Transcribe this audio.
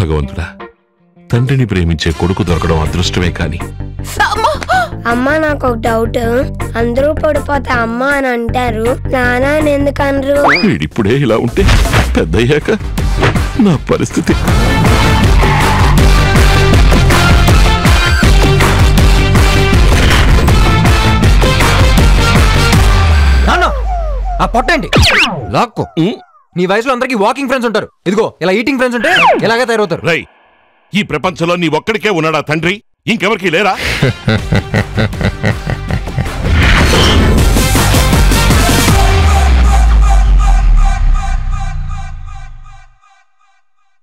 భగవంతుడా తండ్రిని ప్రేమించే కొడుకు దొరకడం అదృష్టమే కాని అమ్మ నాకు ఒక డౌట్ అందరూ పడిపోతే అమ్మ అని అంటారు నాన్న అని ఎందుకు అనరు వీడిప్పుడే ఇలా ఉంటే పెద్దయ్యాక నా పరిస్థితి నాన్న ఆ పొట్టేంటి లాక్కో నీ వయసులో అందరికి వాకింగ్ ఫ్రెండ్స్ ఉంటారు ఇదిగో ఇలా ఈటింగ్ ఫ్రెండ్స్ ఉంటే ఇలాగే తయారవుతారు రై ఈ ప్రపంచంలో నీ ఒక్కడికే ఉన్నాడా తండ్రి ఇంకెవరికి లేరా